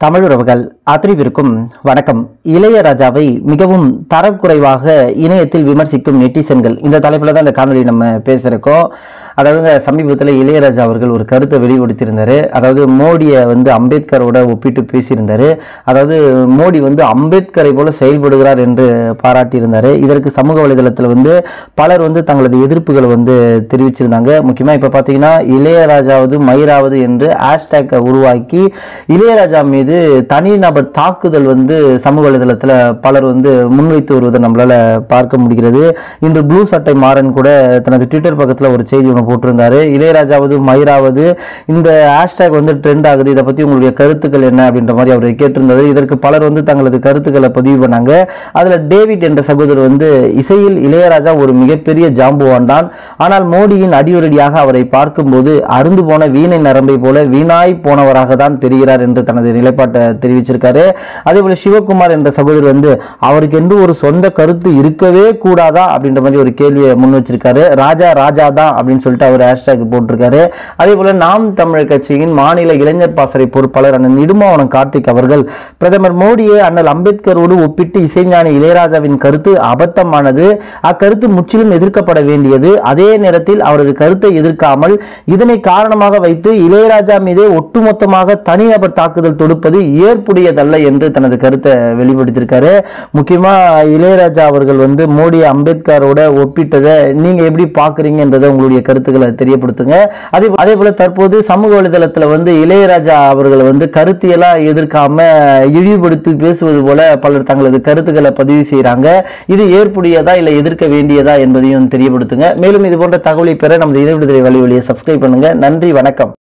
தமிழ் உறவுகள் அத்தனைவிற்கும் வணக்கம் இளையராஜாவை மிகவும் தரக்குறைவாக இணையத்தில் விமர்சிக்கும் நெட்டிசன்கள் இந்த தலைப்பில் தான் இந்த காணொலி நம்ம பேசுகிறோம் அதாவது சமீபத்தில் இளையராஜா அவர்கள் ஒரு கருத்தை வெளிப்படுத்தியிருந்தார் அதாவது மோடியை வந்து அம்பேத்கரோட ஒப்பிட்டு பேசியிருந்தார் அதாவது மோடி வந்து அம்பேத்கரை போல செயல்படுகிறார் என்று பாராட்டியிருந்தார் இதற்கு சமூக வலைதளத்தில் வந்து பலர் வந்து தங்களது எதிர்ப்புகளை வந்து தெரிவிச்சிருந்தாங்க முக்கியமாக இப்போ பார்த்தீங்கன்னா இளையராஜாவது மயிராவது என்று ஹேஷ்டேக்கை உருவாக்கி இளையராஜா மீது தனிநபர் தாக்குதல் வந்து சமூக வலைதளத்தில் பலர் வந்து முன்வைத்து வருவதை நம்மளால பார்க்க முடிகிறது இன்று ப்ளூ சட்டை மாறன் கூட தனது ட்விட்டர் பக்கத்தில் ஒரு செய்தி ஒன்று போட்டிருந்தாரு இளையராஜாவது மயிராவது இந்த ஹேஷ்டேக் வந்து ட்ரெண்ட் ஆகுது இதை பற்றி உங்களுடைய கருத்துக்கள் என்ன அப்படின்ற மாதிரி அவர் கேட்டிருந்தது இதற்கு பலர் வந்து தங்களது கருத்துக்களை பதிவு பண்ணாங்க அதில் டேவிட் என்ற சகோதரர் வந்து இசையில் இளையராஜா ஒரு மிகப்பெரிய ஜாம்புவான் தான் ஆனால் மோடியின் அடியுரடியாக அவரை பார்க்கும்போது அருந்து போன வீணை நரம்பை போல வீணாய் போனவராக தான் தெரிகிறார் என்று தனது நிலைப்பாட்டை தெரிவிச்சிருக்காரு அதே போல சிவகுமார் என்ற சகோதரர் வந்து அவருக்கு என்று ஒரு சொந்த கருத்து இருக்கவே கூடாதா அப்படின்ற மாதிரி ஒரு கேள்வியை முன் வச்சிருக்காரு ராஜா ராஜா தான் அப்படின்னு சொல்லிட்டு அவர் ஹேஷ்டேக் போட்டிருக்காரு அதே போல நாம் தமிழர் கட்சியின் மாநில இளைஞர் பாசறை பொறுப்பாளர் அண்ணன் இடுமாவனம் கார்த்திக் அவர்கள் பிரதமர் மோடியை அண்ணல் அம்பேத்கரோடு ஒப்பிட்டு இசைஞானி இளையராஜாவின் கருத்து அபத்தமானது அக்கருத்து முற்றிலும் எதிர்க்கப்பட வேண்டியது அதே நேரத்தில் அவரது கருத்தை எதிர்க்காமல் இதனை காரணமாக வைத்து இளையராஜா மீதே ஒட்டுமொத்தமாக தனிநபர் தாக்குதல் தொடுப்பது ஏற்புடையதல்ல என்று தனது கருத்தை வெளிப்படுத்தியிருக்காரு முக்கியமா இளையராஜா அவர்கள் வந்து மோடி அம்பேத்கரோட ஒப்பிட்டதை நீங்க எப்படி பாக்குறீங்கன்றதை உங்களுடைய கருத்துக்களை தெரியப்படுத்துங்க அதே அதே போல தற்போது சமூக வலைதளத்துல வந்து இளையராஜா அவர்களை வந்து கருத்தியலா எதிர்க்காம இழிவுபடுத்தி பேசுவது போல பலர் தங்களது கருத்துக்களை பதிவு செய்றாங்க இது ஏற்புடையதா இல்லை எதிர்க்க வேண்டியதா என்பதையும் தெரியப்படுத்துங்க மேலும் இது போன்ற தகவலை பெற நமது இணையவிடுதலை வழி வழியை சப்ஸ்கிரைப் பண்ணுங்க நன்றி வணக்கம்